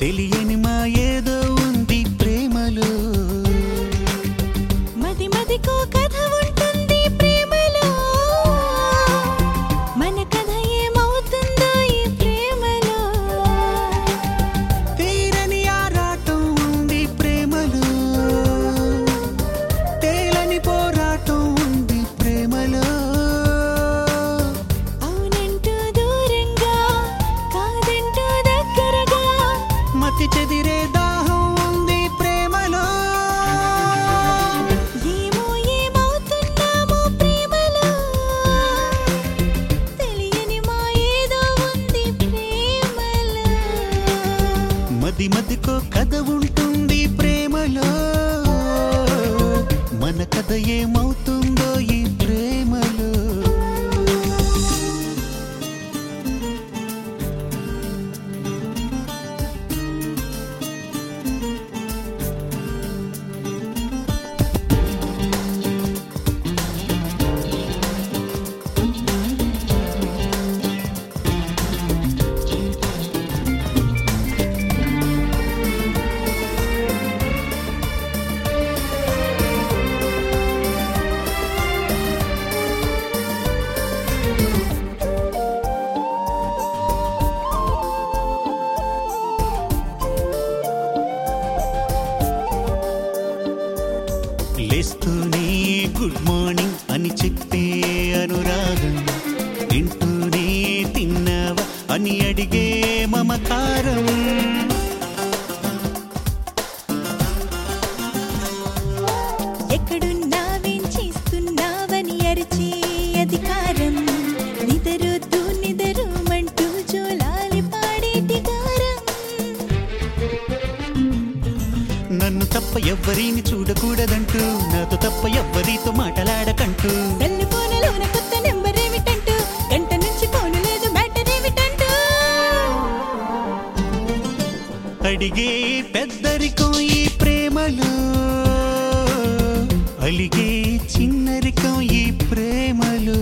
తెలియని మా ఏదో ఉంది ప్రేమలో మది మదికో కథ ఉంటుంది ప్రేమలో మన కథ ఏమవుతుందో ఈ ప్రేమలో తీరని ఆరాటం ఉంది ప్రేమలో తేలని పోరాటం ఉంది ప్రేమలో అవునంటూ దూరంగా కాదంటూ దగ్గరగా మతి చెదిరే దాహం ఉంది ప్రేమలో ఏమో ఏమవుతున్నామో ప్రేమలో తెలియని మా ఏదో ఉంది ప్రేమలో మది మదికో కథ ఉంటుంది ప్రేమలో మన కథ ఏమవుతుందో ఈ ప్రేమలో లేస్తూనే గుడ్ మార్నింగ్ అని చెప్పే అనురాగం వింటూనే తిన్నావా అని అడిగే మమకారం ఎక్కడున్నావేం చేస్తున్నావని అరిచే అధికారం నిదరొద్దు నిదరుమంటూ జోలాలి పాడేటి గారం నన్ను తప్ప ఎవ్వరిని చూడకూడదంటూ నాతో తప్ప ఎవ్వరితో మాటలాడకంటూ సెల్ ఫోనులోన కొత్త నెంబర్ ఏమిటంటూ గంట నుంచి ఫోను లేదు మ్యాటర్ ఏమిటంటూ అడిగే పెద్దరికం ఈ ప్రేమలో అలిగే చిన్నరికం ఈ ప్రేమలో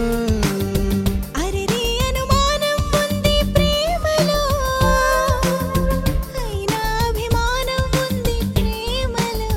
అరిరి అనుమానం ఉంది ప్రేమలో అయినా అభిమానం ఉంది ప్రేమలో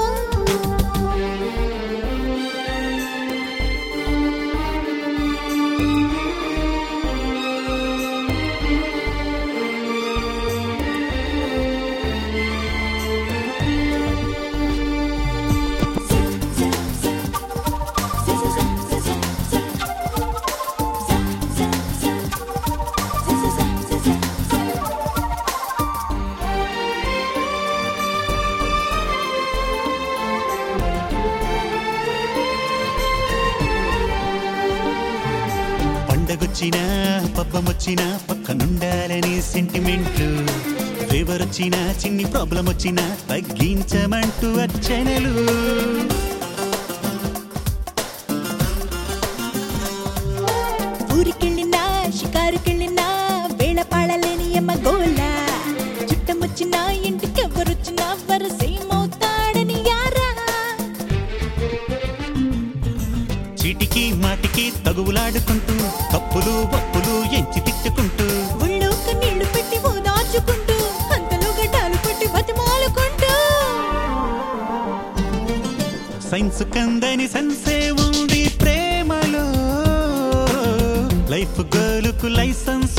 పండగొచ్చినా పబ్బమొచ్చినా పక్కనుండాలని సెంటిమెంట్లు ఫేవర్ వచ్చినా చిన్ని ప్రాబ్లం వచ్చినా తగ్గించమంటూ అర్చనలు ఊరికెళ్ళినా షికారుకెళ్ళినా వేళ పాడలేని ఎమ్మ గోల చుట్టమొచ్చినా ఇంటికెవ్వరొచ్చినా వరసేమవుతాడని యారా చీటికి మాటికి తగువులాడుకుంటూ తప్పులు ఒప్పులు ఎంచి తిట్టుకుంటూ ఒళ్ళో కన్నీళ్లు పెట్టి ఓదార్చుకుంటూ అంతలో గడ్డాలు పెట్టి బతిమాలుకుంటూ సైన్స్ కందని సెన్సే ఉంది ప్రేమలో లైఫ్ గర్లుకు లైసెన్స్